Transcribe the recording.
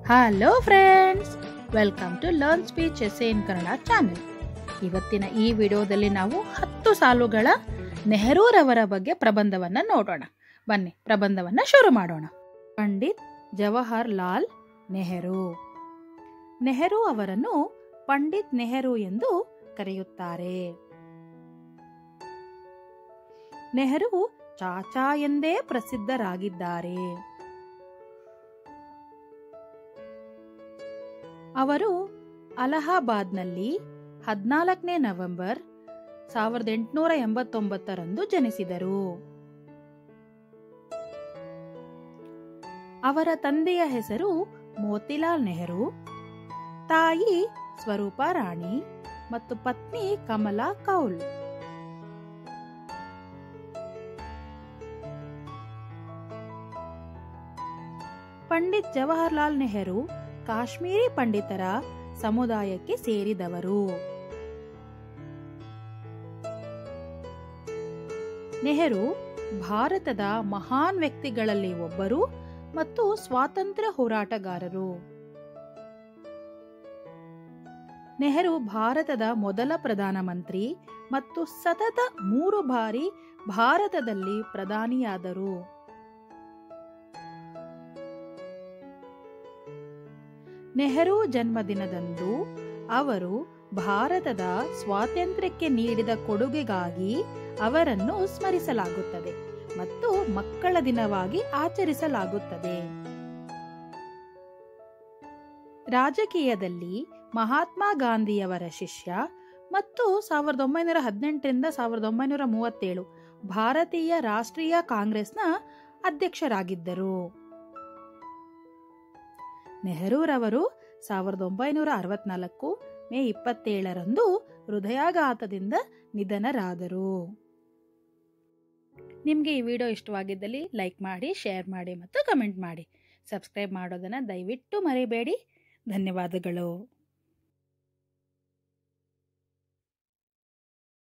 hello friends welcome to learn speeches in Kannada channel ಇವತ್ತಿನ ಈ ವಿಡಿಯೋದಲ್ಲಿ ನಾವು ಹತ್ತು ಸಾಲುಗಳ ನೆಹರೂರವರ ಬಗ್ಗೆ ಪ್ರಬಂಧವನ್ನ ನೋಡೋಣ ಬನ್ನಿ ಪ್ರಬಂಧವನ್ನ ಶುರು ಮಾಡೋಣ ಪಂಡಿತ್ ಜವಾಹರ್ ಲಾಲ್ ನೆಹರು ನೆಹರು ಅವರನ್ನು ಪಂಡಿತ್ ನೆಹರು ಎಂದು ಕರೆಯುತ್ತಾರೆ ನೆಹರು ಚಾಚಾ ಎಂದೇ ಪ್ರಸಿದ್ಧರಾಗಿದ್ದಾರೆ ಅವರು ಅಲಹಾಬಾದ್ನಲ್ಲಿ ಹದಿನಾಲ್ಕನೇ ನವೆಂಬರ್ ಸಾವಿರದ ಎಂಟುನೂರ ಎಂಬತ್ತೊಂಬತ್ತರಂದು ಜನಿಸಿದರು ಅವರ ತಂದೆಯ ಹೆಸರು ಮೋತಿಲಾಲ್ ನೆಹರು ತಾಯಿ ಸ್ವರೂಪ ರಾಣಿ ಮತ್ತು ಪತ್ನಿ ಕಮಲಾ ಕೌಲ್ ಪಂಡಿತ್ ಜವಾಹರ್ಲಾಲ್ ನೆಹರು ಕಾಶ್ಮೀರಿ ಪಂಡಿತರ ಸಮುದಾಯಕ್ಕೆ ಸೇರಿದವರು ನೆಹರು ಭಾರತದ ಮಹಾನ್ ವ್ಯಕ್ತಿಗಳಲ್ಲಿ ಒಬ್ಬರು ಮತ್ತು ಸ್ವಾತಂತ್ರ್ಯ ಹೋರಾಟಗಾರರು ನೆಹರು ಭಾರತದ ಮೊದಲ ಪ್ರಧಾನಮಂತ್ರಿ ಮತ್ತು ಸತತ ಮೂರು ಬಾರಿ ಭಾರತದಲ್ಲಿ ಪ್ರಧಾನಿಯಾದರು ನೆಹರು ಜನ್ಮದಿನದಂದು ಅವರು ಭಾರತದ ಸ್ವಾತಂತ್ರ್ಯಕ್ಕೆ ನೀಡಿದ ಕೊಡುಗೆಗಾಗಿ ಅವರನ್ನು ಸ್ಮರಿಸಲಾಗುತ್ತದೆ ಮತ್ತು ಮಕ್ಕಳ ದಿನವಾಗಿ ಆಚರಿಸಲಾಗುತ್ತದೆ ರಾಜಕೀಯದಲ್ಲಿ ಮಹಾತ್ಮ ಗಾಂಧಿಯವರ ಶಿಷ್ಯ ಮತ್ತು ಸಾವಿರದ ಒಂಬೈನೂರ ಹದಿನೆಂಟರಿಂದ ಸಾವಿರದ ಒಂಬೈನೂರ ಮೂವತ್ತೇಳು ಭಾರತೀಯ ರಾಷ್ಟ್ರೀಯ ಕಾಂಗ್ರೆಸ್ನ ಅಧ್ಯಕ್ಷರಾಗಿದ್ದರು ನೆಹರೂರವರು ಸಾವಿರದ ಒಂಬೈನೂರ ಅರವತ್ನಾಲ್ಕು ಮೇ ಇಪ್ಪತ್ತೇಳರಂದು ಹೃದಯಾಘಾತದಿಂದ ನಿಧನರಾದರು ನಿಮಗೆ ಈ ವಿಡಿಯೋ ಇಷ್ಟವಾಗಿದ್ದಲ್ಲಿ ಲೈಕ್ ಮಾಡಿ ಶೇರ್ ಮಾಡಿ ಮತ್ತು ಕಮೆಂಟ್ ಮಾಡಿ ಸಬ್ಸ್ಕ್ರೈಬ್ ಮಾಡೋದನ್ನು ದಯವಿಟ್ಟು ಮರಿಬೇಡಿ ಧನ್ಯವಾದಗಳು